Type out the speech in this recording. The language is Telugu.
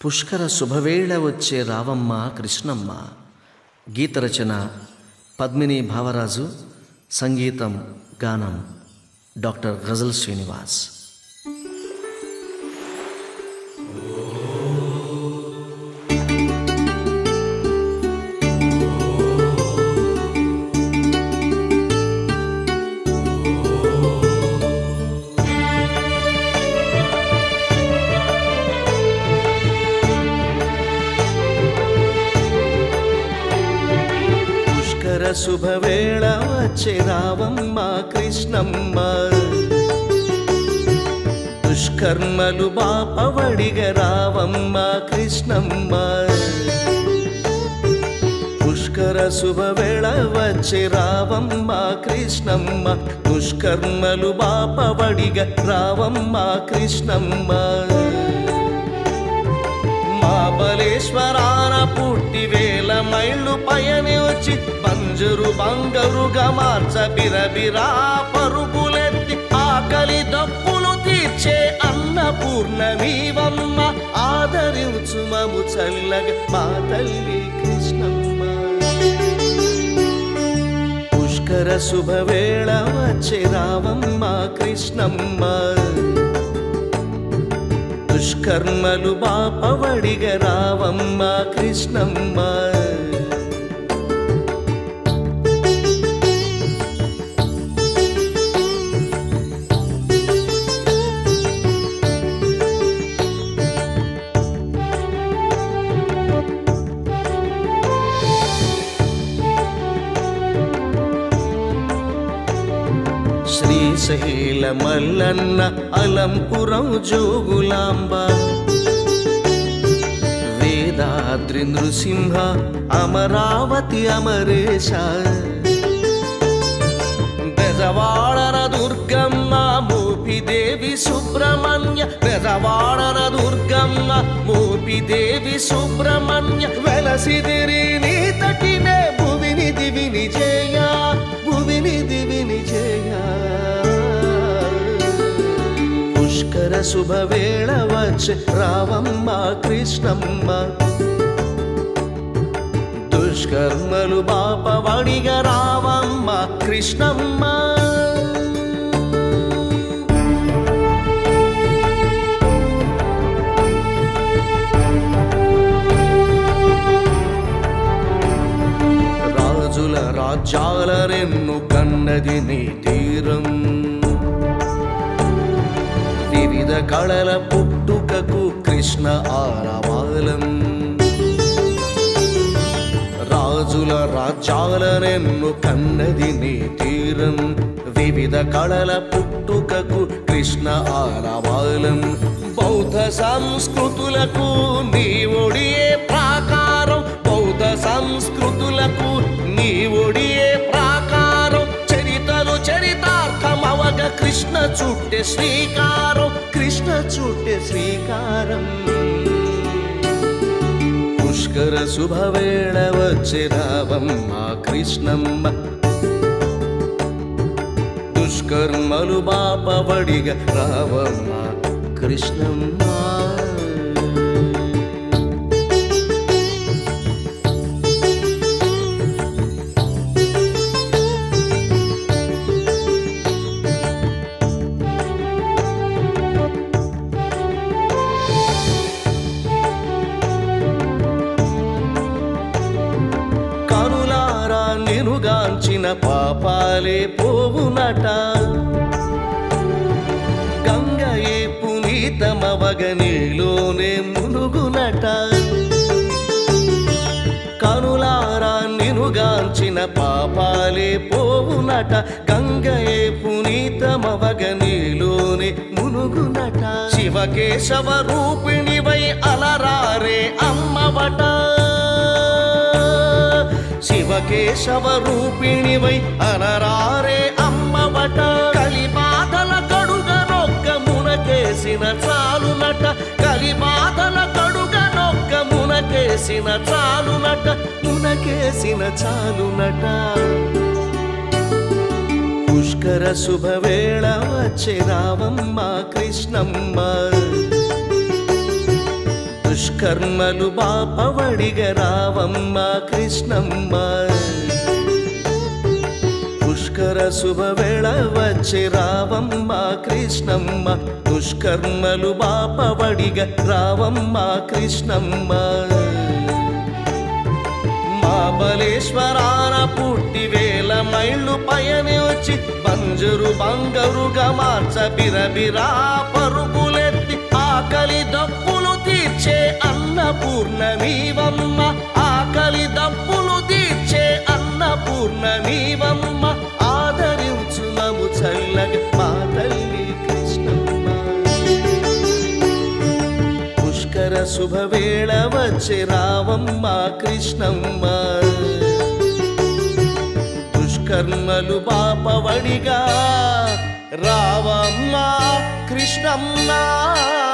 పుష్కర శుభవేళ వచ్చే రావమ్మ కృష్ణమ్మ గీత రచన పద్మిని భావరాజు సంగీతం గానం డాక్టర్ గజల్ శ్రీనివాస్ పుష్కర శుభవేళ వచ్చే రావమ్మ కృష్ణమ్మ దుష్కర్మలు బాపవడిగ రావమ్మ కృష్ణమ్మ పుష్కర శుభవేళ వచ్చే రావమ్మ కృష్ణమ్మ దుష్కర్మలు బాపవడిగ రావమ్మ కృష్ణమ్మ మాబలేశ్వరాన పుట్టి వేల మైళ్ళు పయని వచ్చి బంజరు బంగరుగా మార్చ బిరబిరా పరుగులెత్తి ఆకలి దప్పులు తీర్చే అన్నపూర్ణమీవమ్మ ఆదరించు మము చల్లగా మా తల్లి కృష్ణమ్మ పుష్కర శుభవేళ వచ్చే రావమ్మ కృష్ణమ్మ దుష్కర్మలు బాపవడిగ రావమ్మ కృష్ణమ్మ శ్రీశైల మల్లన్న అలంపురం జోగులాంబ వేదాద్రి నృసింహ అమరావతి అమరేశ బెజవాడన దుర్గమ్మ మోపిదేవి సుబ్రహ్మణ్య బెజవాడన దుర్గమ్మ మోపిదేవి సుబ్రహ్మణ్య వెలసిదిరి నీతటినే భువిని దివిని జయ భువిని దివిని జయ పుష్కర శుభవేళ వచ్చే రావమ్మ కృష్ణమ్మ దుష్కర్మలు బాపవడిగ రావమ్మ కృష్ణమ్మ రాజుల రాజ్యాలరెన్ను కన్నది నీ తీరం వివిధ కళల పుట్టుకకు కృష్ణ ఆరవాలం రాజుల రాజ్యాలనెన్ను కన్నది నీ తీరం వివిధ కళల పుట్టుకకు కృష్ణ ఆలవాలం బౌద్ధ సంస్కృతులకు నీ ఒడియే ప్రాకారం బౌద్ధ సంస్కృతులకు నీ ఒడియే ప్రాకారం చరితలు చరితార్థమవగ కృష్ణ చుట్టె శ్రీకారం కృష్ణ చుట్టె శ్రీకారం పుష్కర శుభవేళ వచ్చే రావమ్మ కృష్ణమ్మ దుష్కర్మలు బాపబడిగ రావమ్మ కృష్ణమ్మ కనులారా నినుగాంచిన పాపాలే పోవునట గంగయే పునీతమవగ నీలోనే మునుగునట కనులారా నినుగాంచిన పాపాలే పోవునట గంగయే పునీతమవగ నీలోనే మునుగునట శివకేశవ రూపిణివై అలరారే అమ్మవట శివకేశవ రూపిణివై అనరారే అమ్మవట కలిబాధల కడుగ నొక్క మునకేసిన చాలునట కలిబాధల కడుగ నొక్క మునకేసిన చాలునట మునకేసిన చాలునట పుష్కర శుభవేళ వచ్చే రావమ్మ కృష్ణమ్మ దుష్కర్మలు బాపవడిగ రావమ్మ కృష్ణమ్మ పుష్కర శుభవేళ వచ్చి రావమ్మ కృష్ణమ్మ దుష్కర్మలు బాపవడిగ రావమ్మ కృష్ణమ్మ మాబలేశ్వరాన పుట్టి వేల మైళ్ళు పయని వచ్చి పంజరు బంగరుగా మార్చ బిరబిరా పరుగులెత్తి ఆకలి దప్పులు తీర్చే అన్నపూర్ణమీవమ్మ ఆకలి దప్పులు తీర్చే అన్నపూర్ణమీవమ్మ ఆదరించునము చల్లగా మా తల్లి కృష్ణమ్మ పుష్కర శుభవేళ వచ్చి రావమ్మ కృష్ణమ్మ దుష్కర్మలు బాపవడిగా రావమ్మ కృష్ణమ్మ